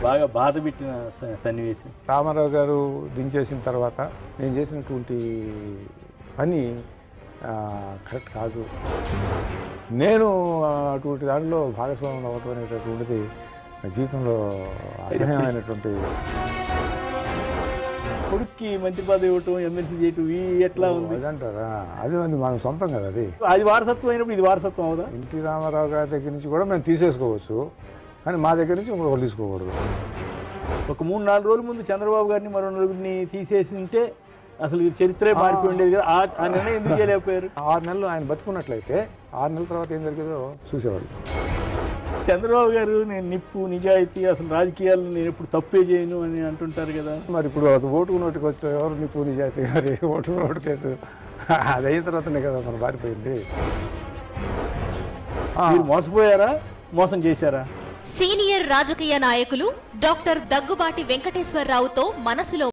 బాగా బాధ పెట్టిన స- సన్నివేశం రామారావు గారు దించేసిన తర్వాత నేను చేసినటువంటి పని ఆ, కరెక్ట్ కాదు నేను ఆ, అటువంటి దానిలో భాగస్వామ్యం అవ్వటం అనేటటువంటిది నా జీవితంలో అసహ్యమైనటువంటి కొడుక్కి మంత్రి పదవి ఇవ్వటం ఎమ్మెల్సీ చేయటం ఈ ఎట్లా ఉంది అదంటారా అది అది మన సొంతం కదా అది అది వారసత్వం అయినప్పుడు ఇది వారసత్వం అవుదా ఎన్టీ రామారావు గారి దగ్గర నుంచి కూడా మేము తీసేసుకోవచ్చు కానీ మా దగ్గర నుంచి ఇంకొకరు తీసుకోకూడదు ఒక మూడు నాలుగు రోజుల ముందు చంద్రబాబు గారిని మరో నలుగురిని తీసేసి ఉంటే అసలు ఈ చరిత్రే మారిపోయి ఉండేది కదా ఆ ఆ నిర్ణయం ఎందుకు చేయలేకపోయారు ఆరు నెలలు ఆయన బతుకున్నట్లయితే ఆరు నెలల తర్వాత ఏం జరిగేదో చూసేవాళ్ళు చంద్రబాబు గారు నేను నిప్పు నిజాయితీ అసలు రాజకీయాలను నేను ఎప్పుడు తప్పే చేయను అని అంటుంటారు కదా మరి ఇప్పుడు అది ఓటుకు నోటికి వచ్చిన ఎవరు నీ పూని జాతి గారి ఓటుకు నోటు కేసు అది అయిన తర్వాతనే కదా మనం పారిపోయింది ఆ, మీరు మోసపోయారా మోసం చేశారా సీనియర్ రాజకీయ నాయకులు డాక్టర్ దగ్గుబాటి వెంకటేశ్వరరావుతో మనసులో